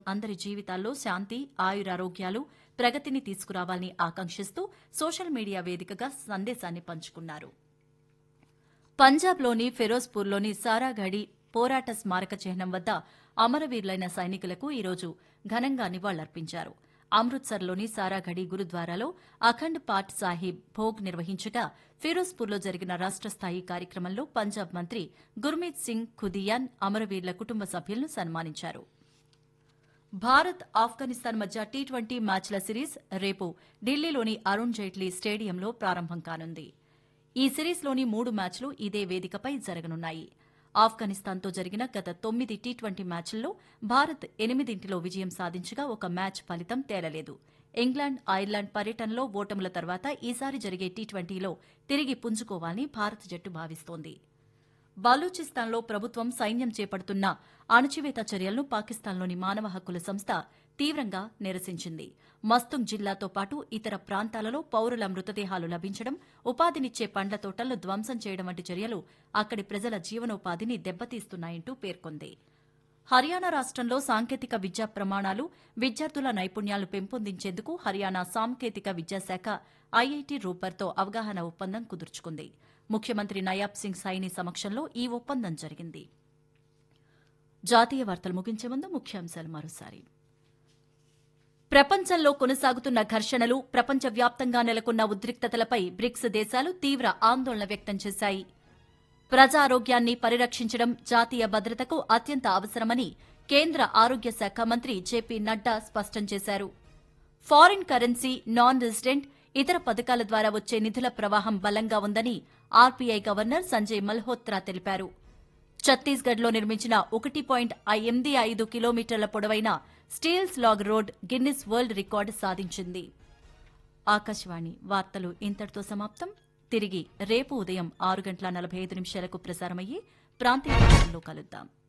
అందరి జీవితాల్లో శాంతి ఆయురారోగ్యాలు ప్రగతిని తీసుకురావాలని ఆకాంక్షిస్తూ సోషల్ మీడియా వేదికగా సందేశాన్ని పంచుకున్నారు పంజాబ్లోని ఫిరోజ్పూర్లోని సారాఘడి పోరాట స్మారక చిహ్నం వద్ద అమరవీరులైన సైనికులకు ఈరోజు ఘనంగా నివాళులర్పించారు అమృత్సర్లోని సారాఘడి గురుద్వారాలో అఖండ్ పాట్ సాహిబ్ భోగ్ నిర్వహించగా ఫిరోజ్పూర్లో జరిగిన రాష్ట స్థాయి కార్యక్రమంలో పంజాబ్ మంత్రి గుర్మీత్ సింగ్ ఖుదియాన్ అమరవీరుల కుటుంబ సభ్యులను సన్మానించారు భారత్ ఆఫ్ఘనిస్తాన్ మధ్య టీ ట్వంటీ మ్యాచ్ల సిరీస్ రేపు ఢిల్లీలోని అరుణ్ జైట్లీ స్టేడియంలో ప్రారంభం కానుంది ఈ సిరీస్లోని మూడు మ్యాచ్లు ఇదే వేదికపై జరగనున్నాయి ఆఫ్ఘనిస్తాన్తో జరిగిన గత తొమ్మిది టీ ట్వంటీ మ్యాచ్ల్లో భారత్ ఎనిమిదింటిలో విజయం సాధించగా ఒక మ్యాచ్ ఫలితం తేలలేదు ఇంగ్లాండ్ ఐర్లాండ్ పర్యటనలో ఓటముల తర్వాత ఈసారి జరిగే టీ ట్వంటీలో తిరిగి పుంజుకోవాలని భారత జట్టు భావిస్తోంది బలూచిస్తాన్లో ప్రభుత్వం సైన్యం చేపడుతున్న అణచివేత చర్యలను పాకిస్తాన్లోని మానవ హక్కుల సంస్థ తీవ్రంగా నిరసించింది మస్తుంగ్ జిల్లాతో పాటు ఇతర ప్రాంతాలలో పౌరుల మృతదేహాలు లభించడం ఉపాధినిచ్చే పండ్ల తోటలను ధ్వంసం చేయడం వంటి చర్యలు అక్కడి ప్రజల జీవనోపాధిని దెబ్బతీస్తున్నాయంటూ పేర్కొంది హర్యానా రాష్ట్రంలో సాంకేతిక విద్యా ప్రమాణాలు విద్యార్థుల నైపుణ్యాలు పెంపొందించేందుకు హర్యానా సాంకేతిక విద్యాశాఖ ఐఐటి రూపర్తో అవగాహన ఒప్పందం కుదుర్చుకుంది ముఖ్యమంత్రి నయాబ్ సింగ్ సైని సమక్షంలో ఈ ఒప్పందం జరిగింది జాతీయ వార్తలు ముగించే ముందు ముఖ్యాంశాలు మరోసారి ప్రపంచంలో కొనసాగుతున్న ఘర్షణలు ప్రపంచవ్యాప్తంగా నెలకొన్న ఉద్రిక్తతలపై బ్రిక్స్ దేశాలు తీవ్ర ఆందోళన వ్యక్తం చేశాయి ప్రజారోగ్యాన్ని పరిరక్షించడం జాతీయ భద్రతకు అత్యంత అవసరమని కేంద్ర ఆరోగ్య శాఖ మంత్రి జేపీ నడ్డా స్పష్టం చేశారు ఫారిన్ కరెన్సీ నాన్ రెసిడెంట్ ఇతర పథకాల ద్వారా వచ్చే నిధుల ప్రవాహం బలంగా ఉందని ఆర్బీఐ గవర్నర్ సంజయ్ మల్హోత్రా తెలిపారు ఛత్తీస్గఢ్లో నిర్మించిన ఒకటి పాయింట్ ఎనిమిది ఐదు కిలోమీటర్ల పొడవైన steel slag road Guinness world record సాధించింది ఆకాశవాణి వార్తలు ఇంతటితో సమాప్తం తిరిగి రేపు ఉదయం ఆరు గంటల నలభై ఐదు నిమిషాలకు ప్రసారమయ్యే ప్రాంతీయ వార్తల్లో కలుద్దాం